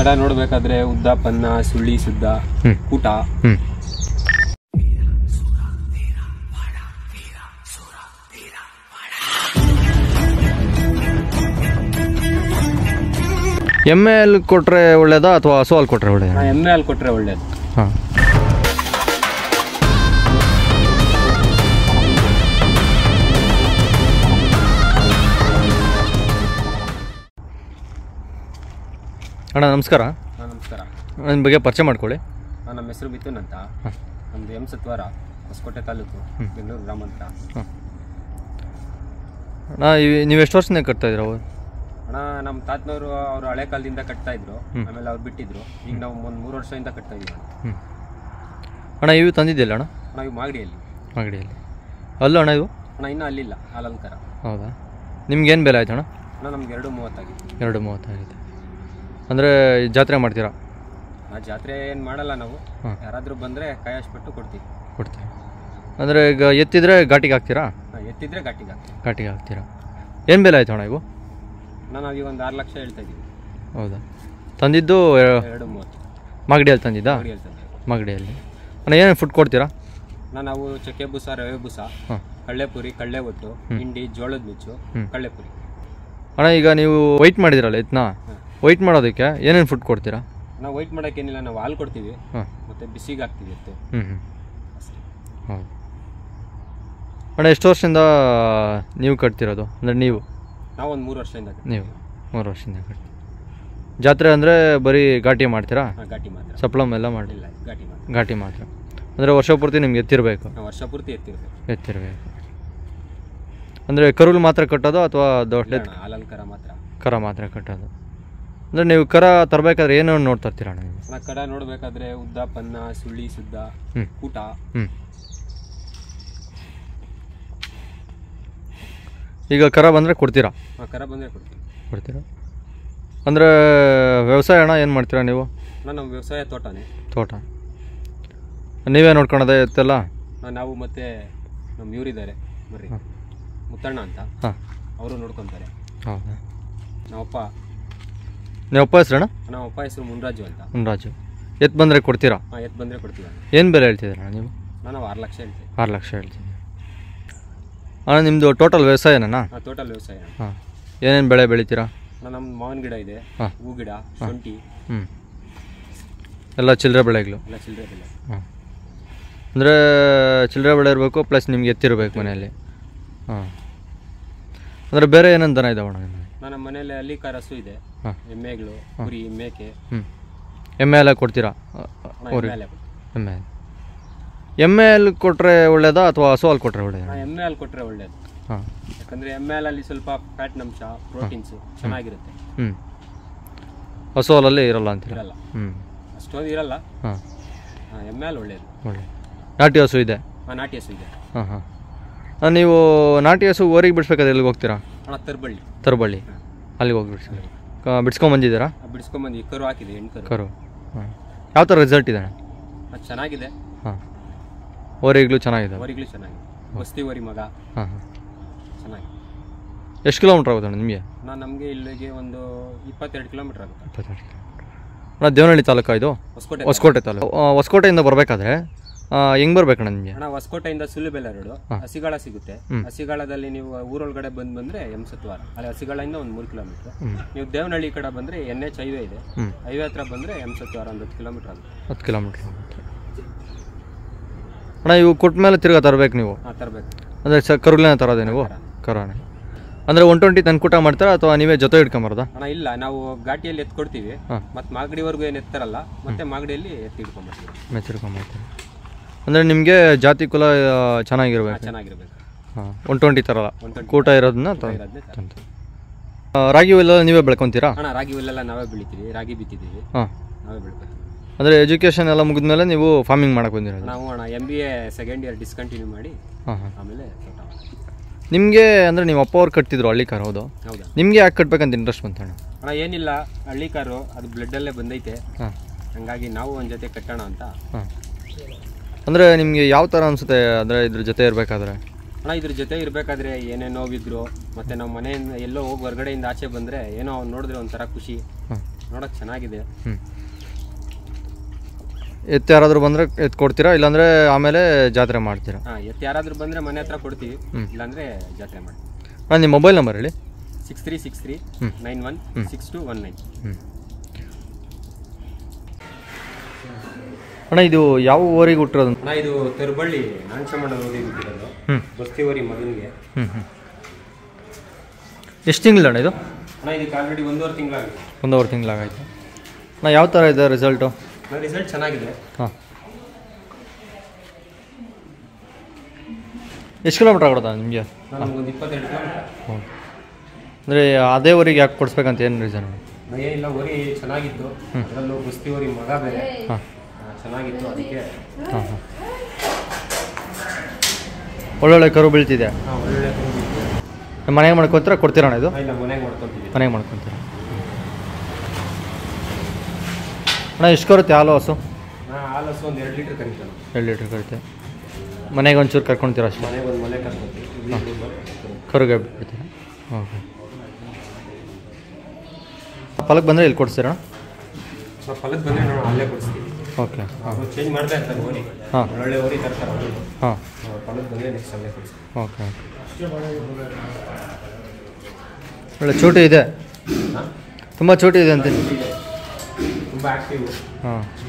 ಕಡ ನೋಡ್ಬೇಕಾದ್ರೆ ಉದ್ದ ಪನ್ನ ಸುಳ್ಳಿ ಸುದ್ದ ಹ್ಮ್. ಕೂಟ ಹ್ಞೂ ಎಮ್ಮೆ ಹಾಲು ಕೊಟ್ಟರೆ ಒಳ್ಳೇದಾ ಅಥವಾ ಹಸು ಹಾಲು ಕೊಟ್ಟರೆ ಒಳ್ಳೇದಾ ಎಮ್ಮೆ ಹಾಲು ಕೊಟ್ರೆ ಒಳ್ಳೇದು ಹಾಂ ಅಣ್ಣ ನಮಸ್ಕಾರ ಹಾ, ನಮಸ್ಕಾರ ನನ್ನ ಬಗ್ಗೆ ಪರಿಚಯ ಮಾಡ್ಕೊಳ್ಳಿ ಹಾ, ನಮ್ಮ ಹೆಸರು ಮಿಥುನ್ ಅಂತ ನಮ್ದು ಎಂ ಸತ್ವಾರ ಹೊಸಕೋಟೆ ತಾಲೂಕು ಬೆಂಗಳೂರು ಗ್ರಾಮಾಂತರ ಹಾಂ ಅಣ್ಣ ಇವ್- ನೀವು ಎಷ್ಟು ವರ್ಷದಿಂದ ಕಟ್ತಾ ಇದ್ದೀರಾ ಅವು ಅಣ್ಣ ನಮ್ಮ ತಾತನವರು ಅವರು ಹಳೆ ಕಾಲದಿಂದ ಕಟ್ತಾ ಇದ್ರು ಆಮೇಲೆ ಅವ್ರು ಬಿಟ್ಟಿದ್ರು ಈಗ ನಾವು ಒಂದು ಮೂರು ವರ್ಷದಿಂದ ಕಟ್ತಾ ಇದೀವಿ ಅಣ್ಣ. ಹ್ಞೂ ಅಣ್ಣ ಇವು ತಂದಿದ್ದಿಲ್ಲ ಅಣ್ಣ ನಾವು ಈಗ ಮಾಗಡಿಯಲ್ಲಿ ಮಾಗಡಿಯಲ್ಲಿ ಅಲ್ಲೂ ಅಣ್ಣ ಇವು ಅಣ್ಣ ಇನ್ನೂ ಅಲ್ಲಿಲ್ಲ ಅಲಂಕಾರ ಹೌದಾ ನಿಮ್ಗೇನು ಬೆಲೆ ಆಯ್ತು ಅಣ್ಣ ಅಣ್ಣ ನಮ್ಗೆ ಎರಡು ಮೂವತ್ತಾಗಿತ್ತು ಎರಡು ಮೂವತ್ತಾಗಿದೆ ಅಂದರೆ ಜಾತ್ರೆ ಮಾಡ್ತೀರಾ ಆ ಜಾತ್ರೆ ಏನು ಮಾಡಲ್ಲ ನಾವು ಹಾಂ. ಯಾರಾದರೂ ಬಂದರೆ ಕಾಯಷ್ಟು ಕೊಡ್ತೀವಿ ಕೊಡ್ತೀರಾ ಅಂದರೆ ಈಗ ಎತ್ತಿದ್ರೆ ಘಾಟಿಗೆ ಹಾಕ್ತೀರಾ ಹಾ, ಎತ್ತಿದ್ರೆ ಘಾಟಿಗೆ ಹಾಕ್ತೀವಿ ಘಾಟಿಗೆ ಹಾಕ್ತೀರಾ ಏನು ಬೆಲೆ ಆಯ್ತು ಅಣ್ಣ ಇವು ಅಣ್ಣ ನಾವೀಗ ಒಂದು ಆರು ಲಕ್ಷ ಹೇಳ್ತಾ ಇದ್ದೀವಿ ಹೌದಾ ತಂದಿದ್ದು ಎ, ಎರಡು ಮೂವತ್ತು ಮಾಗಡಿಯಲ್ಲಿ ತಂದಿದ್ದಾ ಅಂಗಡಿ ಹೇಳ್ತಾ ಇದ್ದೀವಿ ಮಾಗಡಿಯಲ್ಲಿ ಅಣ್ಣ ಏನೇನು ಫುಡ್ ಕೊಡ್ತೀರಾ ಅಣ್ಣ ನಾವು ಚಕ್ಕೆ ಬೂಸ ರವೆ ಬೂಸ ಹಾಂ ಕಳ್ಳೆಪುರಿ ಕಳ್ಳೆ ಒಟ್ಟು ಹಿಂಡಿ ಜೋಳದ ನುಚ್ಚು ಹ್ಮ್. ಕಳ್ಳೆಪುರಿ ಅಣ್ಣ ಈಗ ನೀವು ವೈಟ್ ಮಾಡಿದಿರಲ್ಲ ಎತ್ತನ ಹಾಂ. ವೈಟ್ ಮಾಡೋದಕ್ಕೆ ಏನೇನು ಫುಡ್ ಕೊಡ್ತೀರಾ ನಾವು ವೈಟ್ ಮಾಡೋಕ್ಕೇನಿಲ್ಲ ನಾವು ಹಾಲು ಕೊಡ್ತೀವಿ ಹಾಂ ಮತ್ತು ಬಿಸಿಗೆ ಹಾಕ್ತೀವಿ ಎತ್ತು ಹ್ಞೂ ಹ್ಞೂ ಅಷ್ಟೇ ಹೌದು ಅಣ್ಣ ಎಷ್ಟು ವರ್ಷದಿಂದ ನೀವು ಕಟ್ತಿರೋದು ಅಂದರೆ ನೀವು ನಾವು ಒಂದು ಮೂರು ವರ್ಷದಿಂದ ನೀವು ಮೂರು ವರ್ಷದಿಂದ ಕಟ್ಟಿ ಜಾತ್ರೆ ಅಂದರೆ ಬರೀ ಘಾಟಿ ಮಾಡ್ತೀರಾ ಹಾಂ ಘಾಟಿ ಮಾತ್ರ ಸಪ್ಲಮ್ ಎಲ್ಲ ಮಾಡಿ ಇಲ್ಲ ಘಾಟಿ ಮಾತ್ರ ಘಾಟಿ ಮಾತ್ರ ಅಂದರೆ ವರ್ಷ ಪೂರ್ತಿ ನಿಮ್ಗೆ ಎತ್ತಿರಬೇಕು ನಾವು ವರ್ಷ ಪೂರ್ತಿ ಎತ್ತಿರ್ಬೇಕು ಎತ್ತಿರಬೇಕು ಅಂದರೆ ಕರುಳು ಮಾತ್ರ ಕಟ್ಟೋದು ಅಥವಾ ದೊಡ್ಡ ಇಲ್ಲ ಅಣ್ಣ ಅಲಂಕಾರ ಮಾತ್ರ ಕರ ಮಾತ್ರ ಕಟ್ಟೋದು ಅಂದರೆ ನೀವು ಕರ ತರಬೇಕಾದ್ರೆ ಏನು ನೋಡ್ತಾ ಇರ್ತೀರ ಅಣ್ಣ ನೀವು ಅಣ್ಣ ಕಡ ನೋಡ್ಬೇಕಾದ್ರೆ ಉದ್ದ ಪನ್ನ ಸುಳ್ಳಿ ಸುದ್ದ ಹ್ಞೂ ಕೂಟ ಹ್ಞೂ ಈಗ ಕರ ಬಂದರೆ ಕೊಡ್ತೀರಾ ಹಾಂ ಕರ ಬಂದರೆ ಕೊಡ್ತೀವಿ ಕೊಡ್ತೀರಾ ಅಂದರೆ ವ್ಯವಸಾಯ ಅಣ್ಣ ಏನು ಮಾಡ್ತೀರಾ ನೀವು ಅಣ್ಣ ನಮ್ಮ ವ್ಯವಸಾಯ ತೋಟನೇ ತೋಟ ನೀವೇ ನೋಡ್ಕೊಳೋದೇ ಇತ್ತಲ್ಲ ಅಣ್ಣ, ನಾವು ಮತ್ತೆ ನಮ್ಮ ಇವರಿದ್ದಾರೆ ಬರ್ರಿ ಹಾಂ. ಮುತ್ತಣ್ಣ ಅಂತ ಹಾಂ ಅವರು ನೋಡ್ಕೊತಾರೆ ಹೌದಾ ನಮ್ಮಪ್ಪ ನೀವು ಅಪ್ಪ ಹೆಸ್ರಣ್ಣ ನಮ್ಮ ಅಪ್ಪ ಹೆಸರು ಮುನ್ರಾಜು ಅಂತ ಮುನ್ರಾಜು ಎತ್ತು ಬಂದರೆ ಕೊಡ್ತೀರಾ ಹಾಂ ಎತ್ತು ಬಂದರೆ ಕೊಡ್ತೀವಿ ಅಣ್ಣ ಏನು ಬೆಲೆ ಹೇಳ್ತಿದ್ದೀರಣ್ಣ ನೀವು ಅಣ್ಣ, ನಾವು ಆರು ಲಕ್ಷ ಹೇಳ್ತೀವಿ ಆರು ಲಕ್ಷ ಹೇಳ್ತೀನಿ ಅಣ್ಣ ನಿಮ್ಮದು ಟೋಟಲ್ ವ್ಯವಸಾಯನಾ ಹಾಂ ಟೋಟಲ್ ವ್ಯವಸಾಯ ಹಾಂ ಏನೇನು ಬೆಳೆ ಬೆಳಿತೀರಾ ಅಣ್ಣ, ನಮ್ಮ ಮಾವಿನ ಗಿಡ ಇದೆ ಹಾಂ. ಹೂ ಗಿಡ ಶುಂಠಿ ಹ್ಞೂ ಎಲ್ಲ ಚಿಲ್ಲರೆ ಬೆಳೆಗಳು ಎಲ್ಲ ಚಿಲ್ಲರೆ ಬೆಲೆ ಹಾಂ ಅಂದರೆ ಚಿಲ್ಲರೆ ಬೆಳೆ ಇರಬೇಕು ಪ್ಲಸ್ ನಿಮ್ಗೆ ಎತ್ತಿರಬೇಕು ಮನೆಯಲ್ಲಿ ಹಾಂ ಅಂದರೆ ಬೇರೆ ಏನೇನು ದನ ಇದಾವಣ್ಣ ನಿಮ್ಮ ಅಣ್ಣ, ನಮ್ಮ ಮನೇಲಿ ಅಲ್ಲಿ ಹಸು ಇದೆ ಹಾಂ ಎಮ್ಮೆಗಳು ಕುರಿ ಮೇಕೆ ಹ್ಞೂ ಎಮ್ಮೆ ಎಲ್ಲ ಕೊಡ್ತೀರಾ ಅಣ್ಣ, ಅವ್ರಿಗೆ ಎಮ್ಮೆ ಹಾಲೇ ಕೊಡ್ತೀವಿ. ಎಮ್ಮೆ ಎಮ್ಮೆ ಹಾಲು ಕೊಟ್ಟರೆ ಒಳ್ಳೇದಾ ಅಥವಾ ಹಸು ಹಾಲು ಕೊಟ್ಟರೆ ಒಳ್ಳೇದಾ ಅಣ್ಣ, ಎಮ್ಮೆ ಹಾಲು ಕೊಟ್ಟರೆ ಒಳ್ಳೇದು ಹಾಂ ಯಾಕಂದರೆ ಎಮ್ಮೆ ಹಾಲಲ್ಲಿ ಸ್ವಲ್ಪ ಫ್ಯಾಟ್ ಅಂಶ ಪ್ರೋಟೀನ್ಸು ಚೆನ್ನಾಗಿರುತ್ತೆ ಹ್ಞೂ ಹಸು ಹಾಲಲ್ಲಿ ಇರಲ್ಲ ಅಂತೀರ ಇರಲ್ಲ ಹ್ಞೂ ಅಷ್ಟೊಂದು ಇರಲ್ಲ ಹಾಂ ಹಾಂ, ಎಮ್ಮೆ ಹಾಲು ಒಳ್ಳೇದು ಒಳ್ಳೆ ನಾಟಿ ಹಸು ಇದೆ ಹಾಂ ನಾಟಿ ಹಸು ಇದೆ ಹಾಂ ಹಾಂ ನೀವು ನಾಟಿ ಹಸು ಓರಿಗೆ ಬಿಡಿಸ್ಬೇಕಾದ್ರೆ ಎಲ್ಲಿಗೆ ಹೋಗ್ತೀರಾ ಅಣ್ಣ ತರ್ಬಳ್ಳಿ ತರಬಳ್ಳಿ ಅಲ್ಲಿಗೆ ಹೋಗಿ ಬಿಡಿಸಿ ಬಿಡ್ಸ್ಕೊಂಬಂದಿದ್ದೀರಾ ಬಿಡಿಸ್ಕೊಂಬಂದು ಕರು ಹಾಕಿದೆ ಹೆಣ್ಣು ಕರು ಕರು ಹಾಂ ಯಾವ ಥರ ರಿಸಲ್ಟ್ ಇದೆ ಅದು ಚೆನ್ನಾಗಿದೆ ಹಾಂ ಓರಿಗಳು ಚೆನ್ನಾಗಿದೆ ವರಿಗಳು ಚೆನ್ನಾಗಿದೆ ಬಸ್ತಿ ವರಿ ಮಗ ಹಾಂ ಹಾಂ ಚೆನ್ನಾಗಿದೆ ಎಷ್ಟು ಕಿಲೋಮೀಟ್ರ್ ಆಗುತ್ತೆ ಅಣ್ಣ ನಿಮಗೆ ನಾನು ನಮಗೆ ಇಲ್ಲಿಗೆ ಒಂದು ಇಪ್ಪತ್ತೆರಡು ಕಿಲೋಮೀಟರ್ ಆಗುತ್ತೆ ಇಪ್ಪತ್ತೆರಡು ಕಿಲೋಮೀಟ್ರ್ ಅಣ್ಣ ದೇವನಹಳ್ಳಿ ತಾಲೂಕಾ ಇದು ಹೊಸಕೋಟೆ ಹೊಸಕೋಟೆ ತಾಲೂಕು ಆ, ಹೊಸಕೋಟೆಯಿಂದ ಬರಬೇಕಾದ್ರೆ ಹೆಂಗೆ ಬರ್ಬೇಕಣ್ಣ ನಿಮಗೆ ಅಣ್ಣ ಹೊಸಕೋಟೆಯಿಂದ ಸುಲಿಬೆಲೆ ರೋಡು ಹಾ. ಹಸಿಗಾಳ ಸಿಗುತ್ತೆ ಹ್ಮ್. ಹಸಿಗಾಳದಲ್ಲಿ ನೀವು ಊರೊಳಗಡೆ ಬಂದು ಬಂದರೆ ಎಂಸತ್ವಾರ ಅಲ್ಲಿ ಹಸಿಗಾಳಿಂದ ಒಂದು ಮೂರು ಕಿಲೋಮೀಟ್ರ್ ಹ್ಞೂ ನೀವು ದೇವನಹಳ್ಳಿ ಕಡೆ ಬಂದರೆ ಎನ್ ಎಚ್ ಹೈವೇ ಇದೆ ಹ್ಞೂ ಹೈವೇ ಹತ್ರ ಬಂದರೆ ಎಂಸತ್ವಾರ ಒಂದು ಹತ್ತು ಕಿಲೋಮೀಟ್ರ್ ಆಗುತ್ತೆ ಹತ್ತು ಕಿಲೋಮೀಟ್ರ್ ಆಗುತ್ತೆ ಅಣ್ಣ ಇವು ಕೊಟ್ಟ ಮೇಲೆ ತಿರ್ಗಾ ತರಬೇಕು ನೀವು ಆ ತರಬೇಕು ಅಂದರೆ ಸ ಕರುಗಳನ್ನ ತರೋದೇ ನೀವು ಕರಾನೆ ಅಂದರೆ ಒನ್ ಟ್ವೆಂಟಿ ತಂದ್ಕೂಟ ಮಾಡ್ತಾರಾ ಅಥವಾ ನೀವೇ ಜೊತೆ ಇಟ್ಕೊಂಬರೋದಾ ಅಣ್ಣ ಇಲ್ಲ ನಾವು ಘಾಟಿಯಲ್ಲಿ ಎತ್ತು ಕೊಡ್ತೀವಿ ಹಾಂ ಮತ್ತು ಮಾಗಡಿವರೆಗೂ ಏನು ಎತ್ತಾರಲ್ಲ ಮತ್ತೆ ಮಾಗಡಿಯಲ್ಲಿ ಎತ್ತಿ ಇಟ್ಕೊಂಡ್ಬರ್ತೀವಿ ಮೆಚ್ಚಿಡ್ಕೊಂಬರ್ತೀವಿ ಅಂದರೆ ನಿಮಗೆ ಜಾತಿ ಕುಲ ಆ, ಚೆನ್ನಾಗಿರ್ಬೇಕು ಚೆನ್ನಾಗಿರ್ಬೇಕು ಹಾಂ ಒನ್ ಟ್ವೆಂಟಿ ತರಲ್ಲ ಒನ್ ಟ್ವೆಂಟಿ ಕೂಟ ಇರೋದನ್ನ ತ ಇರೋದನ್ನೇ ತರ. ತಂತು ಆ, ರಾಗಿ ಎಲ್ಲ ನೀವೇ ಬೆಳ್ಕೊತೀರಾ ಅಣ್ಣ ರಾಗಿ ಹುಲ್ಲೆಲ್ಲ ನಾವೇ ಬೆಳಿತೀವಿ ರಾಗಿ ಬಿತ್ತಿದ್ದೀವಿ ಹಾಂ ನಾವೇ ಬೆಳ್ಕೊತೀವಿ ಅಂದರೆ ಎಜುಕೇಷನ್ ಎಲ್ಲ ಮುಗಿದ್ಮೇಲೆ ನೀವು ಫಾರ್ಮಿಂಗ್ ಮಾಡಕ್ಕೆ ಬಂದಿರೋದು ನಾವು ಅಣ್ಣ M B A second year discontinue ಮಾಡಿ ಹಾಂ ಹಾಂ ಆಮೇಲೆ ತೋಟ ಮಾಡಿದ್ವಿ. ನಿಮಗೆ ಅಂದರೆ ನಿಮ್ಮ ಅಪ್ಪ ಅವ್ರು ಕಟ್ತಿದ್ರು ಹಳ್ಳಿ ಕಾರ್ ಹೌದು ಹೌದಾ ನಿಮಗೆ ಯಾಕೆ ಕಟ್ಬೇಕಂತ ಇಂಟ್ರೆಸ್ಟ್ ಬಂತಣ್ಣ ಅಣ್ಣ ಏನಿಲ್ಲ ಹಳ್ಳಿ ಕಾರು ಅದು ಬ್ಲಡ್ಡಲ್ಲೇ ಬಂದೈತೆ ಹಾಂ ಹಂಗಾಗಿ ನಾವು ಒಂದು ಜೊತೆ ಕಟ್ಟೋಣ ಅಂತ ಹಾಂ ಅಂದರೆ ನಿಮಗೆ ಯಾವ ಥರ ಅನಿಸುತ್ತೆ ಅಂದರೆ ಇದ್ರ ಜೊತೆ ಇರಬೇಕಾದ್ರೆ ಅಣ್ಣ ಇದ್ರ ಜೊತೆ ಇರಬೇಕಾದ್ರೆ ಏನೇ ನೋವಿದ್ರು ಮತ್ತೆ ನಾವು ಮನೆಯಿಂದ ಎಲ್ಲೋ ಹೋಗಿ ಹೊರಗಡೆಯಿಂದ ಆಚೆ ಬಂದರೆ ಏನೋ ಅವ್ನು ನೋಡಿದ್ರೆ ಒಂಥರ ಖುಷಿ ಹಾಂ ನೋಡಕ್ ಚೆನ್ನಾಗಿದೆ ಹ್ಞೂ ಎತ್ತು ಯಾರಾದರೂ ಬಂದರೆ ಎತ್ತು ಕೊಡ್ತೀರಾ ಇಲ್ಲಾಂದರೆ ಆಮೇಲೆ ಜಾತ್ರೆ ಮಾಡ್ತೀರಾ ಹಾ ಎತ್ತು ಯಾರಾದ್ರೂ ಬಂದ್ರೆ ಮನೆ ಹತ್ರ ಕೊಡ್ತೀವಿ ಹ್ಮ್. ಇಲ್ಲಾಂದ್ರೆ ಜಾತ್ರೆ ಮಾಡ್ತೀವಿ ಹಾಂ ನಿಮ್ಮ ಮೊಬೈಲ್ ನಂಬರ್ ಹೇಳಿ six three six three hmm. Nine one hmm. Six two one nine ಹ್ಞೂ ಅಣ್ಣ ಇದು ಯಾವ ಊರಿಗೆ ಹುಟ್ಟಿರೋದು ಅಣ್ಣ ಇದು ತರ್ಬಳ್ಳಿ ನಾಂಚಮಣ್ಣ ರೋಡಿಗೆ ಬಿಟ್ಟಿರೋದು ಹ್ಞೂ ಬಸ್ತಿವರಿ ಮಗನಿಗೆ ಹ್ಞೂ ಹ್ಞೂ ಎಷ್ಟು ತಿಂಗಳು ಅಣ್ಣ ಇದು ಅಣ್ಣ ಇದಕ್ಕೆ ಆಲ್ರೆಡಿ ಒಂದೂವರೆ ತಿಂಗಳಾಗಿದೆ ಒಂದೂವರೆ ತಿಂಗಳಾಗಾಯ್ತು ಅಣ್ಣ ಯಾವ ಥರ ಇದೆ ರಿಸಲ್ಟು ಅಣ್ಣ ರಿಸಲ್ಟ್ ಚೆನ್ನಾಗಿದೆ ಹಾಂ ಎಷ್ಟು ಕಿಲೋಮೀಟ್ರ್ ಆಗೋದಾ ನಿಮಗೆ ನಮ್ಗೊಂದು ಇಪ್ಪತ್ತೆರಡು ಕಿಲೋಮೀಟರ್ ಹ್ಞೂ ಅಂದರೆ ಅದೇ ಊರಿಗೆ ಯಾಕೆ ಕೊಡಿಸ್ಬೇಕಂತ ಏನು ರೀಸನ್ ಏನಿಲ್ಲ ವರಿ ಚೆನ್ನಾಗಿತ್ತು ಅದರಲ್ಲೂ ಬಸ್ತಿವರಿ ಮಗ ಬೇರೆ ಹಾಂ ಆ, ಚೆನ್ನಾಗಿತ್ತು ಅದಕ್ಕೆ ಹಾಂ ಹಾಂ ಒಳ್ಳೊಳ್ಳೆ ಕರು ಬೀಳ್ತಿದೆ ನಾವು ಒಳ್ಳೆ ನಮ್ಮ ಮನೆಗೆ ಮಾಡ್ಕೊತೀರಾ ಕೊಡ್ತೀರಣ್ಣ ಇದು ಇಲ್ಲ ಮನೆಗೆ ಮಾಡ್ಕೊತೀವಿ ಮನೆಗೆ ಮಾಡ್ಕೊತೀರಾ ಅಣ್ಣ ಎಷ್ಟು ಕರುತ್ತೆ ಹಾಲು ಹಸು ನಾ ಹಾಲಸು ಒಂದು ಎರಡು ಲೀಟ್ರ್ ಕರಿತಾನೆ ಎರಡು ಲೀಟ್ರ್ ಕರುತ್ತೆ ಮನೆಗೆ ಒಂಚೂರು ಕರ್ಕೊಳ್ತೀರಾ ಅಷ್ಟೇ ಮನೆಗೆ ಒಂದು ಮನೆ ಕರ್ಕೊತೀವಿ ಕರುಗೆ ಬಿಡ್ತೀರಾ ಓಕೆ ಫಲಕ್ಕೆ ಬಂದರೆ ಇಲ್ಲಿ ಕೊಡ್ತೀರಾ ಸ್ವಲ್ಪ ಫಲದ ಬಂದರೆ ನಾವು ಅಲ್ಲೇ ಕೊಡಿಸ್ತೀವಿ ಓಕೆ ಹಾಂ ಅವ್ರು ಚೇಂಜ್ ಮಾಡ್ತಾ ಇರ್ತಾರೆ ಓರಿ ಹಾಂ ಒಳ್ಳೆ ಓರಿ ತರ್ತಾರೆ ಅವರು ಹಾಂ ಫಲದ ಬಂದರೆ ನೆಕ್ಸ್ಟ್ ಅಲ್ಲೇ ಕೊಡಿಸ್ತೀವಿ ಓಕೆ ಒಳ್ಳೆ ಚೋಟಿ ಇದೆ ಹಾಂ ತುಂಬ ಚೋಟಿ ಇದೆ ಅಂತೀನಿ ತುಂಬ ಆ್ಯಕ್ಟಿವ್ ಹಾಂ